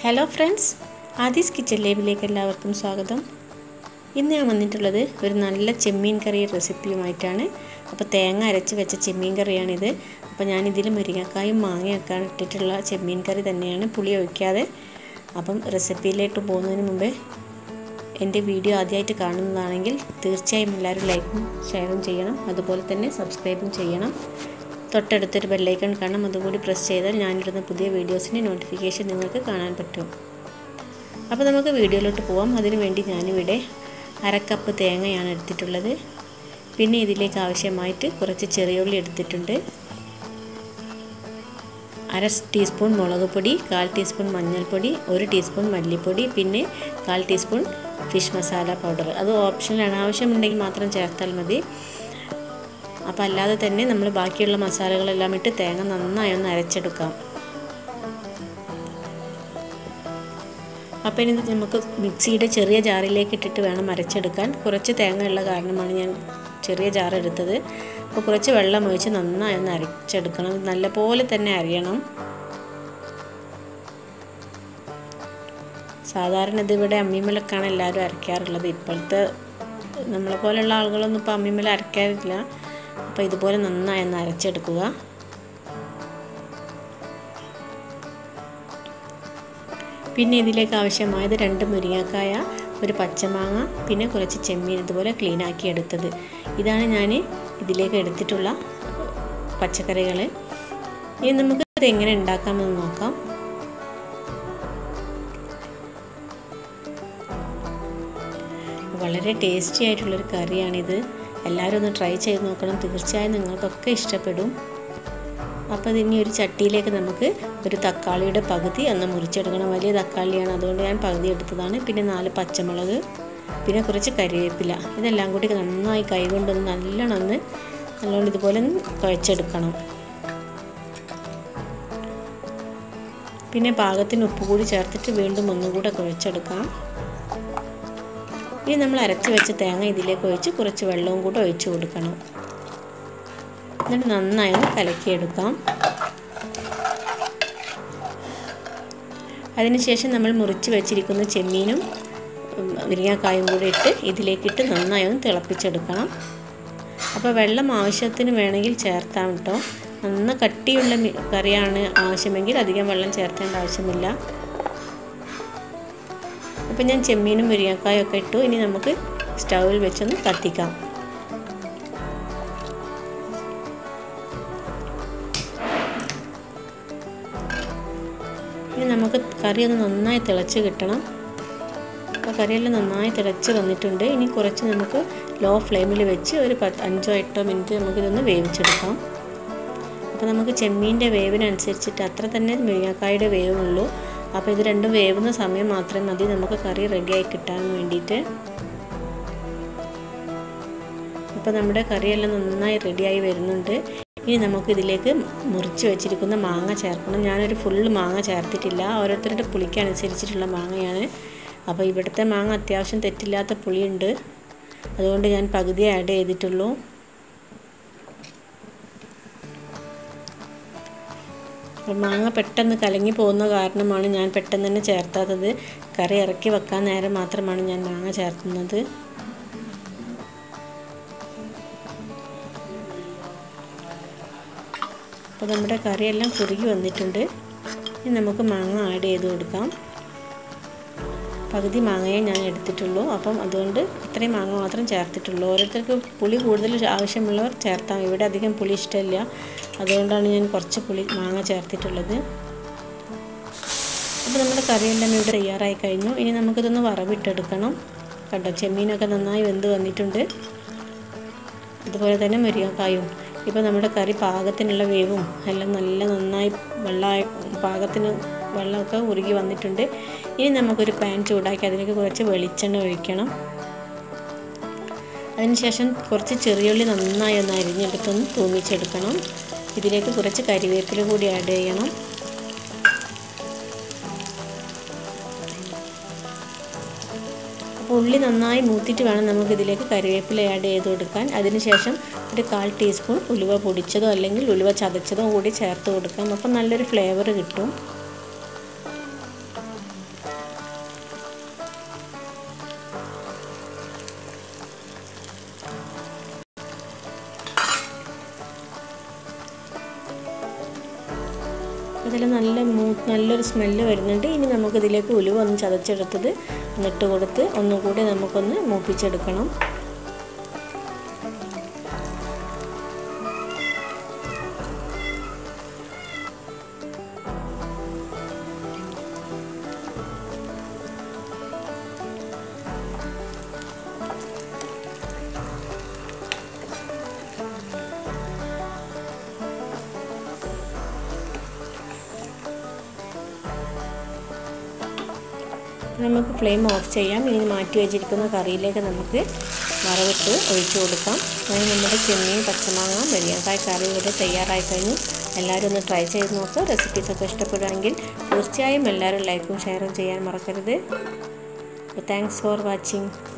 hello friends Aadhi's kitchen ലേബിലേക്ക് എല്ലാവർക്കും സ്വാഗതം ഇന്ന് ഞാൻ വന്നിട്ടുള്ളത് ഒരു നല്ല ചെമ്മീൻ കറി റെസിപ്പിയുമായിട്ടാണ് അപ്പോൾ തേങ്ങ അരച്ച് വെച്ച ചെമ്മീൻ കറിയാണിത് അപ്പോൾ ഞാനിതിൽ മുരിങ്ങക്കായും മാങ്ങയൊക്കെ ഇട്ടിട്ടുള്ള ചെമ്മീൻ കറി തന്നെയാണ് പുളി ഒഴിക്കാതെ അപ്പം റെസിപ്പിയിലേക്ക് പോകുന്നതിന് മുമ്പേ എൻ്റെ വീഡിയോ ആദ്യമായിട്ട് കാണുന്നതാണെങ്കിൽ തീർച്ചയായും എല്ലാവരും ലൈക്കും ഷെയറും ചെയ്യണം അതുപോലെ തന്നെ സബ്സ്ക്രൈബും ചെയ്യണം തൊട്ടടുത്തൊരു ബെല്ലൈക്കൺ കാണാം അതുകൂടി പ്രസ് ചെയ്താൽ ഞാനിടുന്ന പുതിയ വീഡിയോസിൻ്റെ നോട്ടിഫിക്കേഷൻ നിങ്ങൾക്ക് കാണാൻ പറ്റും അപ്പോൾ നമുക്ക് വീഡിയോയിലോട്ട് പോവാം അതിനു വേണ്ടി ഞാനിവിടെ അരക്കപ്പ് തേങ്ങയാണ് എടുത്തിട്ടുള്ളത് പിന്നെ ഇതിലേക്ക് ആവശ്യമായിട്ട് കുറച്ച് ചെറിയുള്ളി എടുത്തിട്ടുണ്ട് അര ടീസ്പൂൺ മുളക് പൊടി കാൽ ടീസ്പൂൺ മഞ്ഞൾപ്പൊടി ഒരു ടീസ്പൂൺ മല്ലിപ്പൊടി പിന്നെ കാൽ ടീസ്പൂൺ ഫിഷ് മസാല പൗഡർ അത് ഓപ്ഷനിലാണ് ആവശ്യമുണ്ടെങ്കിൽ മാത്രം ചേർത്താൽ മതി അപ്പോൾ അല്ലാതെ തന്നെ നമ്മൾ ബാക്കിയുള്ള മസാലകളെല്ലാം ഇട്ട് തേങ്ങ നന്നായി ഒന്ന് അരച്ചെടുക്കാം അപ്പോൾ ഇനി നമുക്ക് മിക്സിയുടെ ചെറിയ ജാറിലേക്ക് ഇട്ടിട്ട് വേണം അരച്ചെടുക്കാൻ കുറച്ച് തേങ്ങ ഉള്ള കാരണമാണ് ഞാൻ ചെറിയ ജാർ എടുത്തത് അപ്പോൾ കുറച്ച് വെള്ളം ഒഴിച്ച് നന്നായി ഒന്ന് അരച്ചെടുക്കണം നല്ലപോലെ തന്നെ അരിയണം സാധാരണ ഇതിവിടെ അമ്മിമലക്കാണ് എല്ലാവരും അരയ്ക്കാറുള്ളത് ഇപ്പോഴത്തെ നമ്മളെ പോലെയുള്ള ആളുകളൊന്നും ഇപ്പോൾ അമ്മിമല അരയ്ക്കാറില്ല അപ്പോൾ ഇതുപോലെ നന്നായി ഒന്ന് അരച്ചെടുക്കുക പിന്നെ ഇതിലേക്ക് ആവശ്യമായത് രണ്ട് മുരിങ്ങക്കായ ഒരു പച്ചമാങ്ങ പിന്നെ കുറച്ച് ചെമ്മീൻ ഇതുപോലെ ക്ലീൻ ആക്കി എടുത്തത് ഇതാണ് ഞാൻ ഇതിലേക്ക് എടുത്തിട്ടുള്ള പച്ചക്കറികൾ ഇനി നമുക്ക് ഇത് എങ്ങനെ ഉണ്ടാക്കാമെന്ന് നോക്കാം വളരെ ടേസ്റ്റി ആയിട്ടുള്ളൊരു കറിയാണിത് എല്ലാവരും ഒന്ന് ട്രൈ ചെയ്ത് നോക്കണം തീർച്ചയായും നിങ്ങൾക്കൊക്കെ ഇഷ്ടപ്പെടും അപ്പോൾ ഇതിനി ഒരു ചട്ടിയിലേക്ക് നമുക്ക് ഒരു തക്കാളിയുടെ പകുതി ഒന്ന് മുറിച്ചെടുക്കണം വലിയ തക്കാളിയാണ് അതുകൊണ്ട് ഞാൻ പകുതി എടുത്തതാണ് പിന്നെ നാല് പച്ചമുളക് പിന്നെ കുറച്ച് കരിവേപ്പില ഇതെല്ലാം കൂടി നന്നായി കൈകൊണ്ടൊന്ന് നല്ലോണം ഒന്ന് നല്ലോണം ഇതുപോലെ കുഴച്ചെടുക്കണം പിന്നെ പാകത്തിന് ഉപ്പ് കൂടി ചേർത്തിട്ട് വീണ്ടും ഒന്നുകൂടെ കുഴച്ചെടുക്കാം ഇനി നമ്മൾ അരച്ച് വെച്ച തേങ്ങ ഇതിലേക്ക് ഒഴിച്ച് കുറച്ച് വെള്ളവും കൂടെ ഒഴിച്ചു കൊടുക്കണം എന്നിട്ട് നന്നായി കലക്കിയെടുക്കാം അതിനുശേഷം നമ്മൾ മുറിച്ച് വെച്ചിരിക്കുന്ന ചെമ്മീനും മുരിങ്ങാക്കായും കൂടി ഇട്ട് ഇതിലേക്കിട്ട് നന്നായി ഒന്ന് തിളപ്പിച്ചെടുക്കണം അപ്പോൾ വെള്ളം ആവശ്യത്തിന് വേണമെങ്കിൽ ചേർത്താം കേട്ടോ നന്ന കട്ടിയുള്ള കറിയാണ് ആവശ്യമെങ്കിൽ അധികം വെള്ളം ചേർത്തേണ്ട ആവശ്യമില്ല അപ്പോൾ ഞാൻ ചെമ്മീനും മുരിങ്ങക്കായും ഒക്കെ ഇട്ടു ഇനി നമുക്ക് സ്റ്റൗവിൽ വെച്ചൊന്ന് കത്തിക്കാം ഇനി നമുക്ക് കറി ഒന്ന് നന്നായി തിളച്ച് കിട്ടണം അപ്പോൾ കറിയെല്ലാം നന്നായി തിളച്ച് വന്നിട്ടുണ്ട് ഇനി കുറച്ച് നമുക്ക് ലോ ഫ്ലെയിമിൽ വെച്ച് ഒരു പത്ത് അഞ്ചോ എട്ടോ മിനിറ്റ് നമുക്കിതൊന്ന് വേവിച്ചെടുക്കാം അപ്പോൾ നമുക്ക് ചെമ്മീൻ്റെ വേവിനനുസരിച്ചിട്ട് അത്ര തന്നെ മുരിങ്ങക്കായുടെ വേവുള്ളൂ അപ്പോൾ ഇത് രണ്ടും വേവുന്ന സമയം മാത്രം മതി നമുക്ക് കറി റെഡിയായി കിട്ടാൻ വേണ്ടിയിട്ട് അപ്പോൾ നമ്മുടെ കറിയെല്ലാം നന്നായി റെഡിയായി വരുന്നുണ്ട് ഇനി നമുക്ക് ഇതിലേക്ക് മുറിച്ച് വെച്ചിരിക്കുന്ന മാങ്ങ ചേർക്കണം ഞാനൊരു ഫുള്ള് മാങ്ങ ചേർത്തിട്ടില്ല ഓരോരുത്തരുടെ പുളിക്ക് അനുസരിച്ചിട്ടുള്ള മാങ്ങയാണ് അപ്പോൾ ഇവിടുത്തെ മാങ്ങ അത്യാവശ്യം തെറ്റില്ലാത്ത പുളിയുണ്ട് അതുകൊണ്ട് ഞാൻ പകുതി ആഡ് ചെയ്തിട്ടുള്ളൂ മാങ്ങ പെട്ടെന്ന് കലങ്ങി പോകുന്ന കാരണമാണ് ഞാൻ പെട്ടെന്ന് തന്നെ ചേർത്താത്തത് കറി ഇറക്കി വെക്കാൻ നേരം മാത്രമാണ് ഞാൻ മാങ്ങ ചേർത്തുന്നത് അപ്പോൾ നമ്മുടെ കറിയെല്ലാം കുറുകി വന്നിട്ടുണ്ട് ഇനി നമുക്ക് മാങ്ങ ആഡ് ചെയ്ത് കൊടുക്കാം പകുതി മാങ്ങയെ ഞാൻ എടുത്തിട്ടുള്ളൂ അപ്പം അതുകൊണ്ട് ഇത്രയും മാങ്ങ മാത്രം ചേർത്തിട്ടുള്ളൂ ഓരോരുത്തർക്ക് പുളി കൂടുതൽ ആവശ്യമുള്ളവർ ചേർത്താം ഇവിടെ അധികം പുളി ഇഷ്ടമില്ല അതുകൊണ്ടാണ് ഞാൻ കുറച്ച് പുളി മാങ്ങ ചേർത്തിട്ടുള്ളത് അപ്പോൾ നമ്മുടെ കറിയെല്ലാം ഇവിടെ തയ്യാറായി കഴിഞ്ഞു ഇനി നമുക്കിതൊന്ന് വറവിട്ടെടുക്കണം കണ്ടോ ചെമ്മീനൊക്കെ നന്നായി വെന്ത് വന്നിട്ടുണ്ട് അതുപോലെ തന്നെ മുരിങ്ങക്കായും ഇപ്പോൾ നമ്മുടെ കറി പാകത്തിനുള്ള വേവും എല്ലാം നല്ല നന്നായി വെള്ളമായി പാകത്തിന് വെള്ളമൊക്കെ ഉരുകി വന്നിട്ടുണ്ട് ഇനി നമുക്കൊരു പാൻ ചൂടാക്കി അതിലേക്ക് കുറച്ച് വെളിച്ചെണ്ണ ഒഴിക്കണം അതിനുശേഷം കുറച്ച് ചെറിയുള്ളി നന്നായി ഒന്ന് അരിഞ്ഞെടുത്തൊന്ന് തൂമിച്ചെടുക്കണം ഇതിലേക്ക് കുറച്ച് കരിവേപ്പില കൂടി ആഡ് ചെയ്യണം അപ്പോൾ ഉള്ളി നന്നായി മൂത്തിട്ട് വേണം നമുക്ക് ഇതിലേക്ക് കരിവേപ്പില ആഡ് ചെയ്ത് കൊടുക്കാൻ അതിനുശേഷം ഒരു കാൽ ടീസ്പൂൺ ഉലുവ പൊടിച്ചതോ അല്ലെങ്കിൽ ഉലുവ ചതച്ചതോ കൂടി ചേർത്ത് കൊടുക്കാം അപ്പോൾ നല്ലൊരു ഫ്ലേവർ കിട്ടും അതെല്ലാം നല്ല മൂ നല്ലൊരു സ്മെല്ല് വരുന്നുണ്ട് ഇനി നമുക്കിതിലേക്ക് ഉലുവ ഒന്ന് ചതച്ചെടുത്തത് ഒന്നിട്ട് കൊടുത്ത് ഒന്നും കൂടി നമുക്കൊന്ന് മൂപ്പിച്ചെടുക്കണം നമുക്ക് ഫ്ലെയിം ഓഫ് ചെയ്യാം ഇനി മാറ്റി വെച്ചിരിക്കുന്ന കറിയിലേക്ക് നമുക്ക് വറവിട്ട് ഒഴിച്ചു കൊടുക്കാം അങ്ങനെ നമ്മുടെ ചെമ്മീൻ പച്ചമാങ്ങ വെള്ളിയങ്കായ കറി ഇവിടെ തയ്യാറായി കഴിഞ്ഞു എല്ലാവരും ഒന്ന് ട്രൈ ചെയ്ത് നോക്കുക റെസിപ്പീസൊക്കെ ഇഷ്ടപ്പെടുകയാണെങ്കിൽ തീർച്ചയായും എല്ലാവരും ലൈക്കും ഷെയറും ചെയ്യാൻ മറക്കരുത് താങ്ക്സ് ഫോർ വാച്ചിങ്